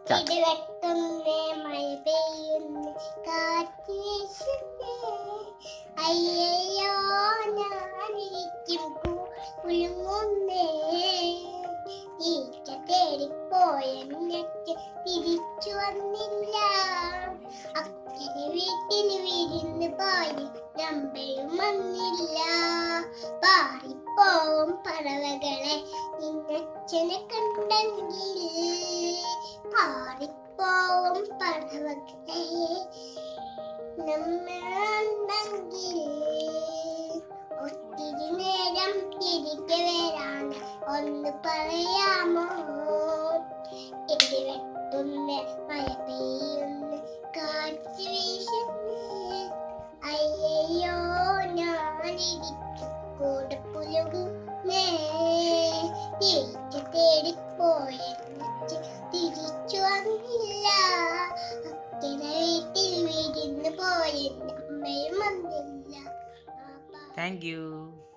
Start. ഇടിവെട്ടുന്നേ മഴ പെയ്യുന്നേ കാറ്റ് വീശുന്നേ അയ്യയ്യോ ഞാനിരിക്കും കുലുങ്ങുന്നേ ഈറ്റ തേടിപ്പോയെന്നൊക്കെ തിരിച്ചു വന്നില്ല അക്കരെ വീട്ടിൽ വിരുന്ന് പോയി നമ്പയും വന്നില്ല പാറിപ്പോവും പറവകളെ നിന്നച്ഛനെ കണ്ടെങ്കിൽ പാറിപ്പോവും പറവകളെ നമ്മളുണ്ടെങ്കിൽ ഒത്തിരി നേരം തിരികെ വരാണ് ഒന്ന് പറയാമോ ഇടിവെട്ടുന്ന മഴ പെയ്യുന്ന കാറ്റ് വീശുന്നേ അയ്യയ്യോ ഞാനിരിക്കും കൂടെ പുലുകുന്നേ തിരിച്ചു തേടിപ്പോയെന്നിച്ച് തിരിച്ചു വന്നില്ല അക്കരെ വീട്ടിൽ വിരുന്ന് പോയെന്ന് അമ്മയും വന്നില്ല ആ താങ്ക് യു